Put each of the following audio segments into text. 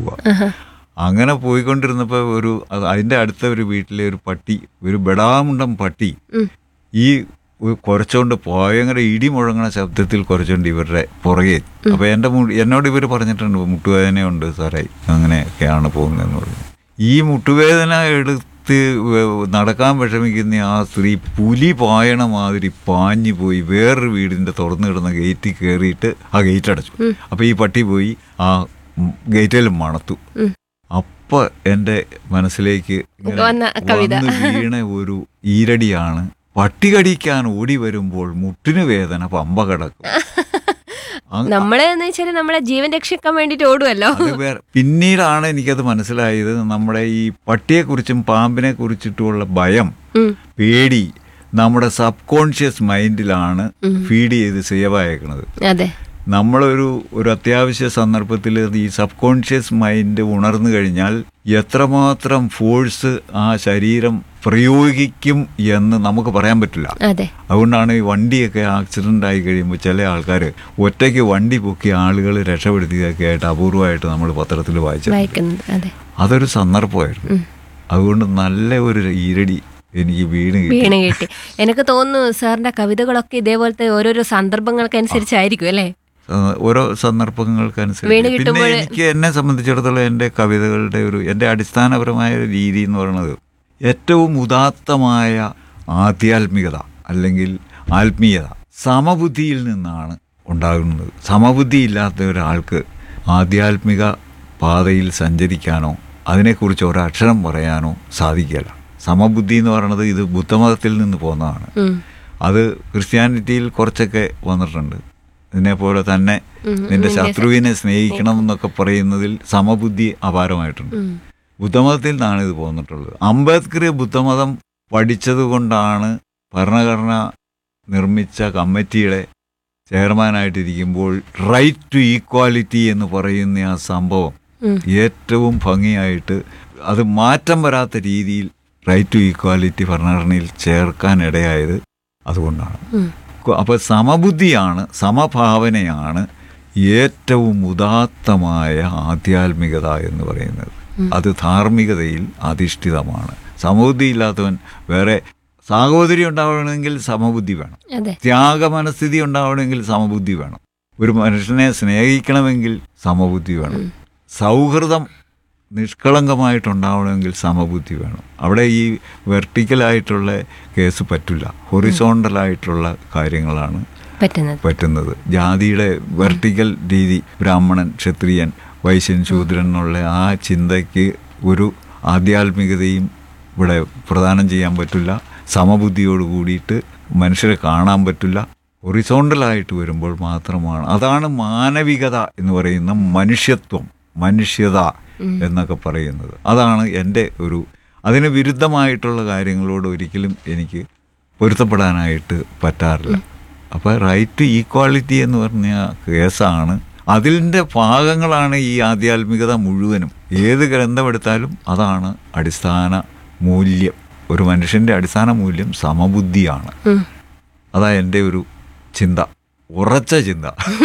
പോവുക അങ്ങനെ പോയിക്കൊണ്ടിരുന്നപ്പോൾ ഒരു അത് അതിൻ്റെ അടുത്ത ഒരു വീട്ടിലെ ഒരു പട്ടി ഒരു ബെടാമുണ്ടം പട്ടി ഉം. ഈ ഒരു കുറച്ചുകൊണ്ട് ഭയങ്കര ഇടി മുഴങ്ങണ ശബ്ദത്തിൽ കുറച്ചുകൊണ്ട് ഇവരുടെ പുറകെ അപ്പോൾ എൻ്റെ മു- എന്നോട് ഇവർ പറഞ്ഞിട്ടുണ്ട് മുട്ടുവേദനയുണ്ട് സാറേ അങ്ങനെയൊക്കെയാണ് പോകുന്നതെന്ന് പറഞ്ഞു ഈ മുട്ടുവേദന എടുത്ത് വ- നടക്കാൻ വിഷമിക്കുന്ന ആ സ്ത്രീ പുലി പായണ മാതിരി പാഞ്ഞു പോയി വേറൊരു വീടിൻ്റെ തുറന്നു കിടന്ന ഗേറ്റിൽ കയറിയിട്ട് ആ ഗേറ്റ് അടച്ചു അപ്പോൾ ഈ പട്ടി പോയി ആ ഗേറ്റിൽ മണത്തു അപ്പൊ എൻ്റെ മനസ്സിലേക്ക് ഇങ്ങനെ വന്ന കവിത. വന്ന് വീണ ഒരു ഈരടിയാണ് പട്ടി കടിക്കാൻ ഓടി വരുമ്പോൾ മുട്ടിന് വേദന പമ്പ കിടക്കും അ- നമ്മള് എന്ന് വെച്ചാല് നമ്മളെ ജീവൻ രക്ഷിക്കാൻ വേണ്ടിട്ട് ഓടുമല്ലോ അത് വേറെ പിന്നീടാണ് എനിക്കത് മനസ്സിലായത് നമ്മുടെ ഈ പട്ടിയെക്കുറിച്ചും പാമ്പിനെ കുറിച്ചിട്ടുള്ള ഭയം ഉം. പേടി നമ്മുടെ സബ് കോൺഷ്യസ് മൈൻഡിലാണ് ഫീഡ് ചെയ്ത് സേവ് ആയേക്കുന്നത് അതെ നമ്മളൊരു ഒരു അത്യാവശ്യ സന്ദർഭത്തിൽ ഈ സബ് കോൺഷ്യസ് മൈൻഡ് ഉണർന്നു കഴിഞ്ഞാൽ എത്രമാത്രം ഫോഴ്സ് ആ ശരീരം പ്രയോഗിക്കും എന്ന് നമുക്ക് പറയാൻ പറ്റില്ല അതെ അതുകൊണ്ടാണ് ഈ വണ്ടിയൊക്കെ ആക്സിഡൻ്റ് ആയി കഴിയുമ്പോൾ ചില ആൾക്കാർ ഒറ്റയ്ക്ക് വണ്ടി പൊക്കി ആളുകൾ രക്ഷപ്പെടുത്തിയൊക്കെ ആയിട്ട് അപൂർവമായിട്ട് നമ്മൾ പത്രത്തിൽ വായിച്ചു വായിക്കുന്നത് അതെ അതൊരു സന്ദർഭമായിരുന്നു അതുകൊണ്ട് നല്ല ഒരു ഈരടി എനിക്ക് വീണ് കിട്ടി വീണ് കിട്ടി എനിക്ക് തോന്നുന്നു സാറിന്റെ കവിതകളൊക്കെ ഇതേപോലത്തെ ഓരോരോ സന്ദർഭങ്ങൾക്കനുസരിച്ചായിരിക്കും അല്ലേ ആ, ഓരോ വീണ് സന്ദർഭങ്ങൾക്കനുസരിച്ച് പിന്നെ കിട്ടുമ്പോൾ- എനിക്ക് എന്നെ സംബന്ധിച്ചിടത്തോളം എൻ്റെ കവിതകളുടെ ഒരു എൻ്റെ അടിസ്ഥാനപരമായ ഒരു രീതി എന്ന് പറയുന്നത് ഏറ്റവും ഉദാത്തമായ ആധ്യാത്മികത അല്ലെങ്കിൽ ആത്മീയത സമബുദ്ധിയിൽ നിന്നാണ് ഉണ്ടാകുന്നത് സമബുദ്ധി ഇല്ലാത്ത ഒരാൾക്ക് ആധ്യാത്മിക പാതയിൽ സഞ്ചരിക്കാനോ അതിനെക്കുറിച്ച് ഒരക്ഷരം പറയാനോ സാധിക്കില്ല സമബുദ്ധി എന്ന് പറയുന്നത് ഇത് ബുദ്ധമതത്തിൽ നിന്ന് പോകുന്നതാണ് ഉം. അത് ക്രിസ്ത്യാനിറ്റിയിൽ കുറച്ചൊക്കെ വന്നിട്ടുണ്ട് ഇതിനെപ്പോലെ തന്നെ നിന്റെ ശത്രുവിനെ സ്നേഹിക്കണം എന്നൊക്കെ പറയുന്നതിൽ സമബുദ്ധി അപാരമായിട്ടുണ്ട് ഉം. ബുദ്ധമതത്തിൽ നിന്നാണ് ഇത് പോന്നിട്ടുള്ളത് അംബേദ്കർ ബുദ്ധമതം പഠിച്ചതുകൊണ്ടാണ് ഭരണഘടന നിർമ്മിച്ച കമ്മിറ്റിയുടെ ചെയർമാനായിട്ടിരിക്കുമ്പോൾ റൈറ്റ് ടു ഈക്വാലിറ്റി എന്ന് പറയുന്ന ആ സംഭവം ഉം. ഏറ്റവും ഭംഗിയായിട്ട് അത് മാറ്റം വരാത്ത രീതിയിൽ റൈറ്റ് ടു ഈക്വാലിറ്റി ഭരണഘടനയിൽ ചേർക്കാൻ ഇടയായത് അതുകൊണ്ടാണ് ഉം. അപ്പോൾ സമബുദ്ധിയാണ് സമഭാവനയാണ് ഏറ്റവും ഉദാത്തമായ ആധ്യാത്മികത എന്ന് പറയുന്നത് അത് ധാർമ്മികതയിൽ അധിഷ്ഠിതമാണ് സമബുദ്ധി ഇല്ലാത്തവൻ വേറെ സാഹോദര്യം ഉണ്ടാവണമെങ്കിൽ സമബുദ്ധി വേണം അതെ ത്യാഗമനസ്ഥിതി ഉണ്ടാവണമെങ്കിൽ സമബുദ്ധി വേണം ഒരു മനുഷ്യനെ സ്നേഹിക്കണമെങ്കിൽ സമബുദ്ധി വേണം സൗഹൃദം നിഷ്കളങ്കമായിട്ടുണ്ടാവണമെങ്കിൽ സമബുദ്ധി വേണം അവിടെ ഈ വെർട്ടിക്കലായിട്ടുള്ള കേസ് പറ്റില്ല ഹൊറിസോണ്ടലായിട്ടുള്ള കാര്യങ്ങളാണ് പറ്റുന്നത് പറ്റുന്നത് ജാതിയുടെ വെർട്ടിക്കൽ രീതി ബ്രാഹ്മണൻ ക്ഷത്രിയൻ വൈശ്യൻ ശൂദ്രൻ എന്നുള്ള ആ ചിന്തയ്ക്ക് ഒരു ആധ്യാത്മികതയും ഇവിടെ പ്രദാനം ചെയ്യാൻ പറ്റില്ല സമബുദ്ധിയോട് കൂടിയിട്ട് മനുഷ്യരെ കാണാൻ പറ്റില്ല ഒറിസോണ്ടലായിട്ട് വരുമ്പോൾ മാത്രമാണ് അതാണ് മാനവികത എന്ന് പറയുന്ന മനുഷ്യത്വം മനുഷ്യത എന്നൊക്കെ പറയുന്നത് അതാണ് എൻ്റെ ഒരു അതിന് വിരുദ്ധമായിട്ടുള്ള കാര്യങ്ങളോട് ഒരിക്കലും എനിക്ക് പൊരുത്തപ്പെടാനായിട്ട് പറ്റാറില്ല അപ്പോൾ റൈറ്റ് ടു ഈക്വാളിറ്റി എന്ന് പറഞ്ഞ കേസാണ് അതിൻ്റെ ഭാഗങ്ങളാണ് ഈ ആധ്യാത്മികത മുഴുവനും ഏത് ഗ്രന്ഥമെടുത്താലും അതാണ് അടിസ്ഥാന മൂല്യം ഒരു മനുഷ്യൻ്റെ അടിസ്ഥാന മൂല്യം സമബുദ്ധിയാണ് ഉം. അതാ എൻ്റെ ഒരു ചിന്ത ഉറച്ച ചിന്ത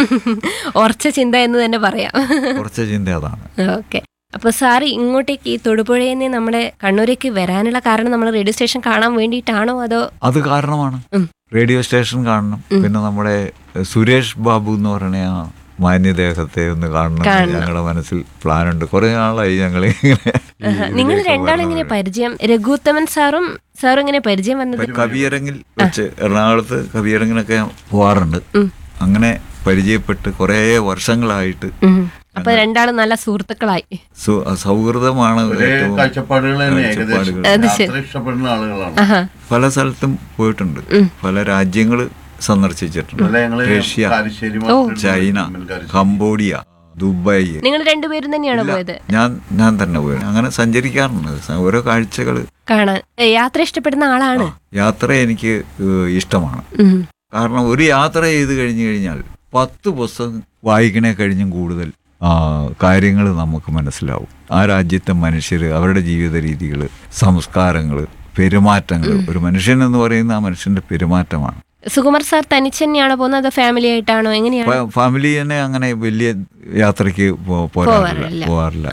ഉറച്ച ചിന്ത എന്ന് തന്നെ പറയാം ഉറച്ച ചിന്ത അതാണ് ഓക്കെ അപ്പൊ സാറ് ഇങ്ങോട്ടേക്ക് ഈ തൊടുപുഴയിൽ നിന്ന് നമ്മുടെ കണ്ണൂരേക്ക് വരാനുള്ള കാരണം നമ്മൾ റേഡിയോ സ്റ്റേഷൻ കാണാൻ വേണ്ടിയിട്ടാണോ അതോ അത് കാരണമാണ് ഉം. റേഡിയോ സ്റ്റേഷൻ കാണണം പിന്നെ നമ്മുടെ എഹ്, സുരേഷ് ബാബു എന്ന് പറയുന്ന ആ മാന്യദേഹത്തെ ഒന്ന് കാണണം എന്ന് കാണണം. ഞങ്ങളുടെ മനസ്സിൽ പ്ലാനുണ്ട് കുറെ നാളായി ഞങ്ങൾ ഇങ്ങനെ ഈ നിങ്ങൾ ഇതിലേക്ക് രണ്ടാളും എങ്ങനെ വരണത്. പരിചയം രഘുത്തമൻ സാറും സാറും എങ്ങനെ പരിചയം വന്നത് കവിയരങ്ങിൽ വെച്ച് എറണാകുളത്ത് കവിയരങ്ങിനൊക്കെ പോവാറുണ്ട് ഉം. അങ്ങനെ പരിചയപ്പെട്ട് കുറേ വർഷങ്ങളായിട്ട് ഉം. അപ്പൊ രണ്ടാളും നല്ല സുഹൃത്തുക്കളായി സു- സൗഹൃദമാണ് ഒരേ ഏറ്റവും കാഴ്ചപ്പാടുകൾ തന്നെ ഏകദേശം കാഴ്ചപ്പാടുകൾ. അത് ശരി. യാത്ര ഇഷ്ടപ്പെടുന്ന ആളുകളാണ് ആഹാ പല സ്ഥലത്തും പോയിട്ടുണ്ട് പല രാജ്യങ്ങൾ സന്ദർശിച്ചിട്ടുണ്ട് ഇന്നലെ ഞങ്ങള് റഷ്യ കാരശ്ശേരി ഓ. മാത്രം ചൈന കാരശ്ശേരി. കംബോഡിയ ദുബായ് നിങ്ങൾ രണ്ടുപേരും തന്നെയാണോ പോയത് ഞാൻ ഞാൻ തന്നെ പോയി അങ്ങനെ സഞ്ചരിക്കാറുണ്ട് സ- ഓരോ കാഴ്ചകൾ കാണാൻ ഏ, യാത്ര ഇഷ്ടപ്പെടുന്ന ആളാണ് യാത്ര എനിക്ക് ഏഹ്, ഇഷ്ടമാണ് ഉം. കാരണം ഒരു യാത്ര ചെയ്ത് കഴിഞ്ഞു കഴിഞ്ഞാൽ പത്ത് പുസ്തകം വായിക്കണേ കഴിഞ്ഞും കൂടുതൽ കാര്യങ്ങൾ നമുക്ക് മനസ്സിലാവും ആ രാജ്യത്തെ മനുഷ്യർ അവരുടെ ജീവിത രീതികൾ സംസ്കാരങ്ങൾ പെരുമാറ്റങ്ങൾ ഒരു മനുഷ്യൻ എന്ന് പറയുന്ന ആ മനുഷ്യന്റെ പെരുമാറ്റമാണ് സുകുമാർ സാർ തനിച്ച് തന്നെയാണോ പോകുന്നത് അതോ ഫാമിലി ആയിട്ടാണോ എങ്ങനെയാണ് ഫ- ഫാമിലി തന്നെ അങ്ങനെ വലിയ യാത്രയ്ക്ക് പോ- പോരാറില്ല പോവാറില്ല. പോവാറില്ല